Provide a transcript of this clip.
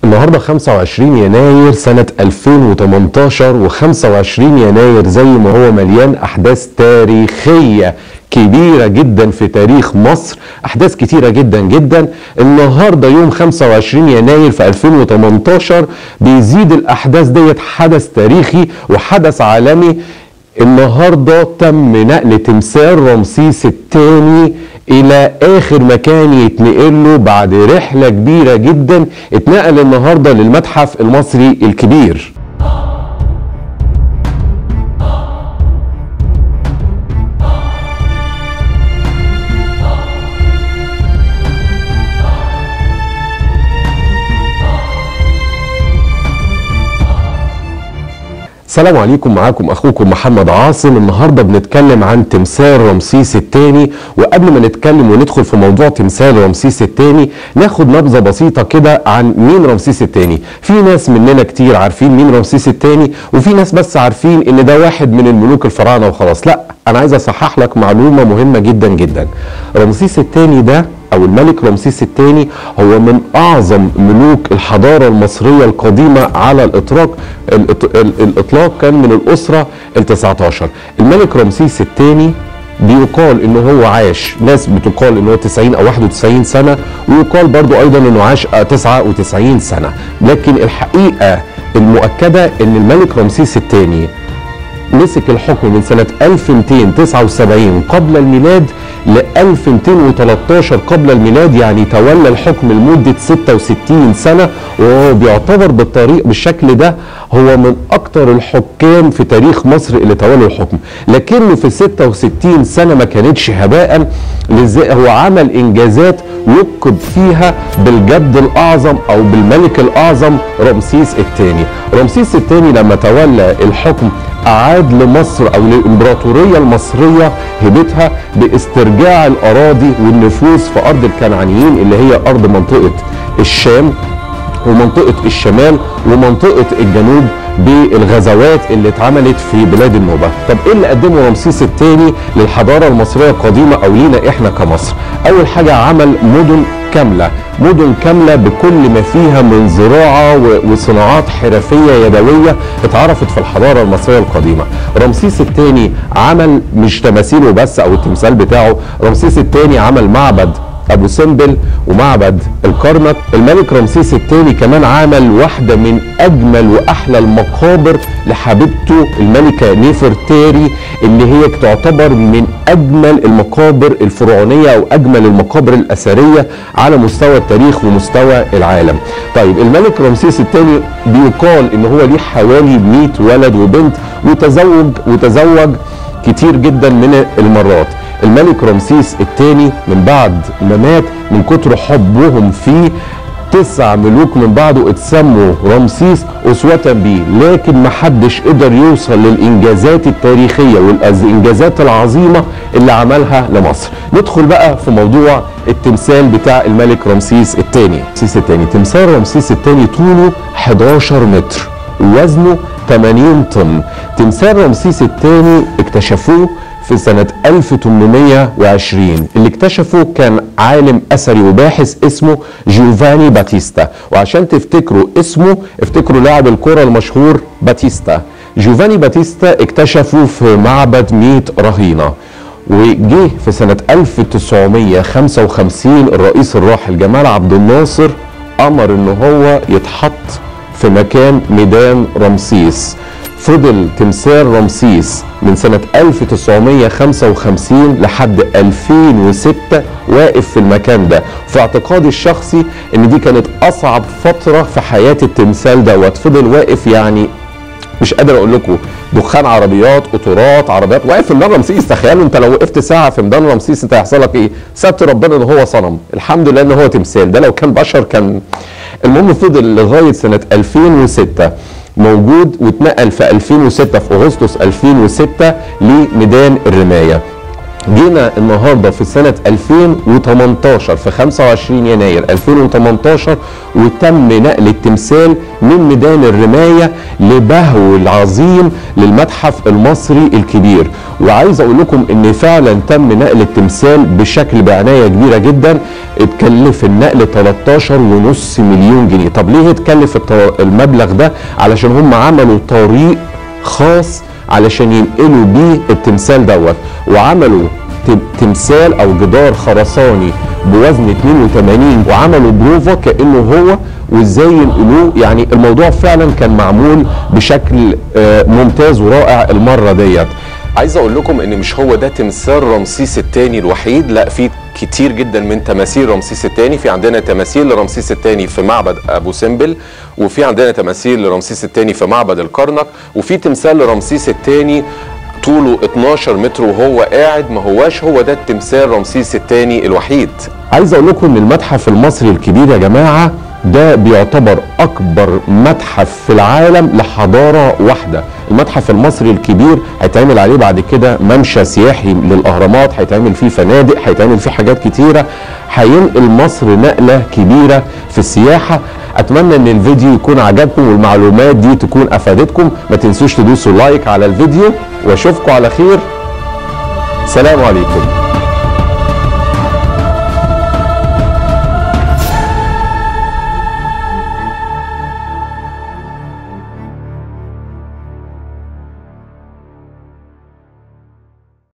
النهارده 25 يناير سنة 2018 و25 يناير زي ما هو مليان أحداث تاريخية كبيرة جدا في تاريخ مصر أحداث كتيرة جدا جدا النهاردة يوم 25 يناير في 2018 بيزيد الأحداث ديت حدث تاريخي وحدث عالمي النهارده تم نقل تمثال رمسيس الثاني الى اخر مكان يتنقل له بعد رحله كبيره جدا اتنقل النهارده للمتحف المصري الكبير السلام عليكم معاكم اخوكم محمد عاصم النهارده بنتكلم عن تمثال رمسيس الثاني وقبل ما نتكلم وندخل في موضوع تمثال رمسيس الثاني ناخد نبذه بسيطه كده عن مين رمسيس الثاني في ناس مننا كتير عارفين مين رمسيس الثاني وفي ناس بس عارفين ان ده واحد من الملوك الفراعنه وخلاص لا انا عايز اصحح لك معلومه مهمه جدا جدا رمسيس الثاني ده او الملك رمسيس الثاني هو من اعظم ملوك الحضاره المصريه القديمه على الاطلاق الاطلاق كان من الاسره ال19 الملك رمسيس الثاني بيقال ان هو عاش ناس بتقال ان هو 90 او 91 سنه ويقال برضو ايضا انه عاش 99 سنه لكن الحقيقه المؤكده ان الملك رمسيس الثاني مسك الحكم من سنة 1279 قبل الميلاد ل 1213 قبل الميلاد يعني تولى الحكم لمدة 66 سنة وهو بيعتبر بالطريق بالشكل ده هو من أكثر الحكام في تاريخ مصر اللي تولوا الحكم لكنه في 66 سنة ما كانتش هباء هو عمل إنجازات يلقب فيها بالجد الأعظم أو بالملك الأعظم رمسيس الثاني رمسيس الثاني لما تولى الحكم أعاد لمصر أو للإمبراطورية المصرية هبتها باسترجاع الأراضي والنفوذ في أرض الكنعانيين اللي هي أرض منطقة الشام ومنطقة الشمال ومنطقة الجنوب بالغزوات اللي اتعملت في بلاد النوبة طب ايه اللي قدمه رمسيس الثاني للحضارة المصرية القديمة او لينا احنا كمصر اول حاجة عمل مدن كاملة مدن كاملة بكل ما فيها من زراعة وصناعات حرفية يدوية اتعرفت في الحضارة المصرية القديمة رمسيس الثاني عمل مش تماثيله بس او التمثال بتاعه رمسيس الثاني عمل معبد ابو سمبل ومعبد الكرنك الملك رمسيس الثاني كمان عمل واحدة من اجمل واحلى المقابر لحبيبته الملكة نيفرتاري اللي هي تعتبر من اجمل المقابر الفرعونية او اجمل المقابر الاثرية على مستوى التاريخ ومستوى العالم طيب الملك رمسيس الثاني بيقال ان هو ليه حوالي 100 ولد وبنت وتزوج وتزوج كتير جدا من المرات الملك رمسيس الثاني من بعد ما مات من كتر حبهم فيه تسع ملوك من بعده اتسموا رمسيس أسوة بيه لكن ما حدش قدر يوصل للإنجازات التاريخية والإنجازات العظيمة اللي عملها لمصر ندخل بقى في موضوع التمثال بتاع الملك رمسيس الثاني رمسيس الثاني تمثال رمسيس الثاني طوله 11 متر ووزنه 80 طن تمثال رمسيس الثاني اكتشفوه في سنة 1820 اللي اكتشفه كان عالم أثري وباحث اسمه جيوفاني باتيستا وعشان تفتكروا اسمه افتكروا لاعب الكرة المشهور باتيستا جيوفاني باتيستا اكتشفه في معبد ميت رهينة وجه في سنة 1955 الرئيس الراحل جمال عبد الناصر أمر إن هو يتحط في مكان ميدان رمسيس فضل تمثال رمسيس من سنة 1955 لحد 2006 واقف في المكان ده في اعتقادي الشخصي ان دي كانت اصعب فترة في حياة التمثال دوت فضل واقف يعني مش قادر اقول لكم دخان عربيات قطورات عربيات واقف في ميدان رمسيس تخيلوا انت لو وقفت ساعه في ميدان رمسيس انت هيحصل لك ايه؟ ستر ربنا ان هو صنم الحمد لله ان هو تمثال ده لو كان بشر كان المهم فضل لغايه سنه 2006 موجود واتنقل في 2006 في اغسطس 2006 لميدان الرمايه جينا النهارده في سنه 2018 في 25 يناير 2018 وتم نقل التمثال من ميدان الرمايه لبهو العظيم للمتحف المصري الكبير وعايز اقول لكم ان فعلا تم نقل التمثال بشكل بعنايه كبيره جدا اتكلف النقل 13 ونص مليون جنيه طب ليه اتكلف الط- المبلغ ده علشان هم عملوا طريق خاص علشان ينقلوا بيه التمثال دوت وعملوا تم- تمثال او جدار خرساني بوزن 82 وعملوا بروفا كانه هو وازاي ينقلوه يعني الموضوع فعلا كان معمول بشكل آه، ممتاز ورائع المره ديت عايز اقول لكم ان مش هو ده تمثال رمسيس الثاني الوحيد لا في كتير جدا من تماثيل رمسيس الثاني في عندنا تماثيل لرمسيس الثاني في معبد ابو سمبل وفي عندنا تماثيل لرمسيس الثاني في معبد الكرنك وفي تمثال لرمسيس الثاني طوله 12 متر وهو قاعد ما هواش هو ده التمثال رمسيس الثاني الوحيد عايز اقول لكم ان المتحف المصري الكبير يا جماعه ده بيعتبر اكبر متحف في العالم لحضاره واحده المتحف المصري الكبير هيتعمل عليه بعد كده ممشى سياحي للاهرامات هيتعمل فيه فنادق هيتعمل فيه حاجات كتيره هينقل مصر نقله كبيره في السياحه اتمنى ان الفيديو يكون عجبكم والمعلومات دي تكون افادتكم ما تنسوش تدوسوا لايك على الفيديو واشوفكم على خير سلام عليكم